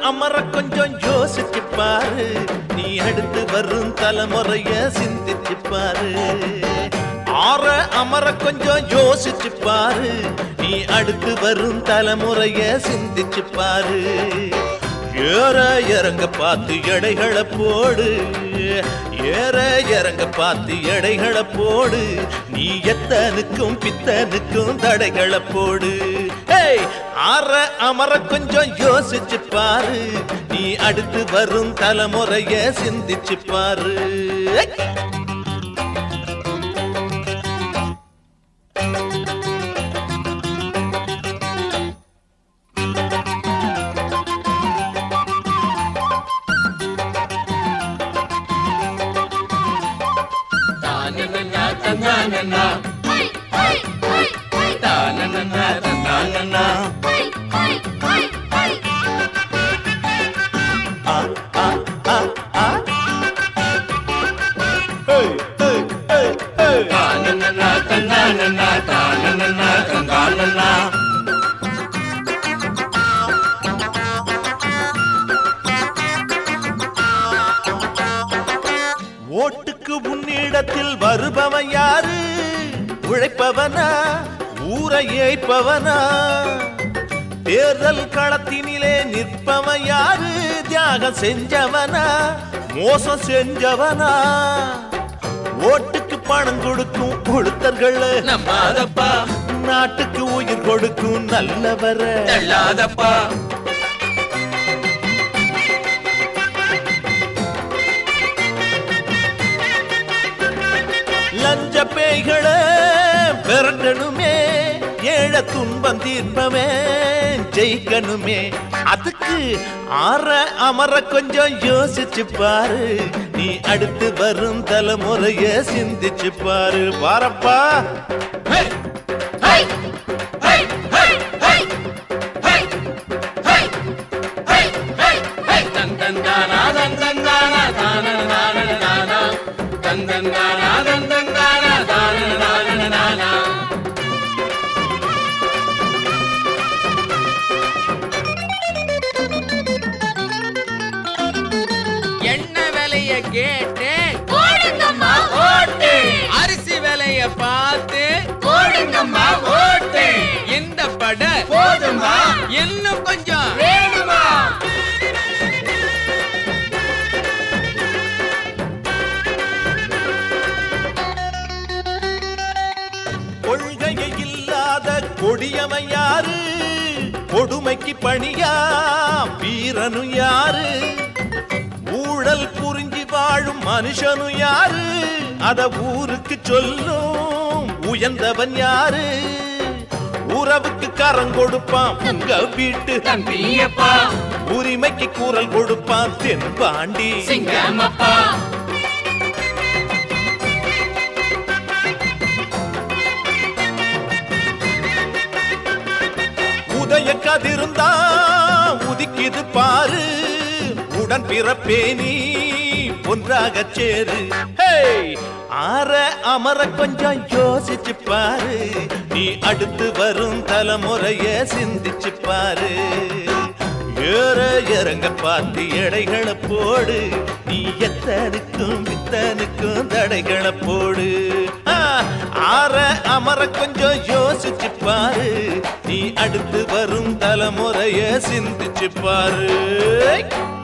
அமர கொஞ்சம் யோசிச்சு பாரு நீ அடுத்து வரும் தலைமுறைய சிந்திச்சு பாரு ஆற அமர கொஞ்சம் யோசிச்சு பாரு நீ அடுத்து வரும் தலைமுறைய சிந்திச்சு பாரு ஏற இறங்க பார்த்து எடைகளை போடு ஏற இறங்க பார்த்து எடைகளை போடு நீ எத்தனுக்கும் பித்தனுக்கும் தடைகளை போடு ஏய் ஆற அமர கொஞ்சம் யோசிச்சு பாரு நீ அடுத்து வரும் தலைமுறைய சிந்திச்சு பாரு ஏய். தானனனா தந்தானனா ஹை ஹை ஹை ஹை தானனனா தந்தானனா ஹை ஹை ஹை ஹை ஆ, ஆ, ஆ, ஆ. ஏய், ஏய், ஏய், ஏய். தானனனா தந்தானனா தானனனா தந்தானனா ஓட்டுக்கு உன்னிடத்தில் வருபவன் யாரு உழைப்பவனா ஊரை ஏய்ப்பவனா தேர்தல் களத்தினிலே நிற்பவன் யாரு தியாகம் செஞ்சவனா மோசம் செஞ்சவனா ஓட்டுக்கு பணம் கொடுக்கும் கொளுத்தர்கள் நம்பாதப்பா நாட்டுக்கு உயிர் கொடுக்கும் நல்லவர தள்ளாதப்பா லஞ்ச பேய்களை விரட்டணுமே ஏழ துன்பம் தீர்ப்பவே ஜெயிக்கணுமே அதுக்கு ஆற அமர கொஞ்சம் யோசிச்சு பாரு நீ அடுத்து வரும் தலைமுறைய சிந்திச்சு பாரு பாரப்பா ஹே ஹே ஹே ஹே ஹே ஹே ஹே ஹே ஹே ஹே தந்தந்தானா தந்தந்தானா தானனனானனானா தந்தந்தானா தந்தந்தானா தானனனானனானா எண்ணெய் விலைய கேட்டு போடுங்கம்மா ஓட்டு அரிசி விலைய பார்த்து போடுங்கம்மா ஓட்டு இந்த பட போதுமா இன்னும் கொஞ்சம் வேணுமா கொள்கையை இல்லாத கொடியவன் யாரு கொடுமைக்கு பணியா வீரனு யாரு ஊழல் புரிஞ்சு வாழும் மனுஷனு யாரு அத ஊருக்கு சொல்லும் உயர்ந்தவன் யாரு உறவுக்கு கரம் கொடுப்பான் உங்க வீட்டு தம்பியப்பா உரிமைக்கு குரல் கொடுப்பான் தென்பாண்டி சிங்கமப்பா உதய கதிருந்தா உதிக்குது பாரு உடன் பிறப்பேனி ஒன்றாக சேரு ஹேய்! ஆற அமர கொஞ்சம் யோசிச்சு பாரு நீ அடுத்து வரும் தலைமுறைய சிந்திச்சு பாரு ஏற இறங்க பார்த்து எடைகளை போடு நீ எத்தனுக்கும் வித்தனுக்கும் தடைகளை போடு ஆ, ஆற அமர கொஞ்சம் யோசிச்சு பாரு நீ அடுத்து வரும் தலைமுறைய சிந்திச்சு பாரு